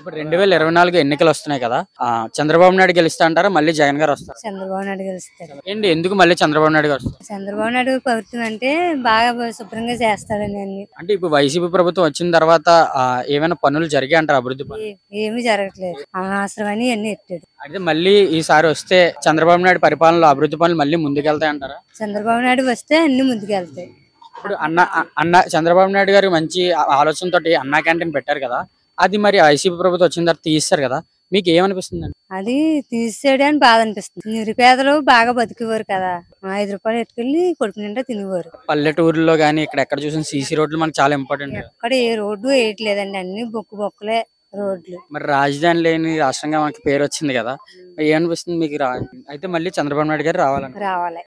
ఇప్పుడు రెండు వేల ఇరవై నాలుగు ఎన్నికలు వస్తున్నాయి కదా ఆ, చంద్రబాబు నాయుడు గెలుస్తా అంటారా మళ్ళీ జగన్ గారు వస్తారు చంద్రబాబు నాయుడు గెలుస్తారు ఏంటి ఎందుకు మళ్ళీ చంద్రబాబు నాయుడు గారు వస్తారు చంద్రబాబు నాయుడు ప్రభుత్వం అంటే బాగా శుభ్రంగా చేస్తాడని అన్ని అంటే ఇప్పుడు వైసీపీ ప్రభుత్వం వచ్చిన తర్వాత ఆ, ఏమైనా పనులు జరిగాయి అంటారు అభివృద్ధి పనులు ఏ- ఏమీ జరగట్లేదు అనవసరం అని అన్ని ఎట్టాడు అయితే మళ్ళీ ఈసారి వస్తే చంద్రబాబు నాయుడు పరిపాలనలో అభివృద్ధి పనులు మళ్ళీ ముందుకెళ్తాయి అంటారా చంద్రబాబు నాయుడు వస్తే అన్ని ముందుకెళ్తాయి ఇప్పుడు అన్న అ- అన్న చంద్రబాబు నాయుడు గారు మంచి ఆ- ఆలోచనతోటి అన్నా క్యాంటీన్ పెట్టారు కదా అది మరి వైసీపీ ప్రభుత్వం వచ్చిన తర్వాత తీస్తారు కదా మీకు ఏమనిపిస్తుంది అండి అది తీసేయడం అని బాధ అనిపిస్తుంది నిరుపేదలు బాగా బతికేవారు కదా ఆ ఐదు రూపాయలు ఎట్టుకెళ్ళి కొడుకు నిండా తినేవారు పల్లెటూరులో కానీ ఇక్కడ ఎక్కడ చూసిన సీసీ రోడ్లు మనకు చాలా ఇంపార్టెంట్ ఎక్కడ ఏ రోడ్డు వేయట్లేదండి అన్ని బొక్కు బొక్కలే రోడ్లు మరి రాజధాని లేని రాష్ట్రంగా మనకి పేరు వచ్చింది కదా మరి ఏమనిపిస్తుంది మీకు రా- అయితే మళ్ళీ చంద్రబాబు నాయుడు గారు రావాలని రావాలి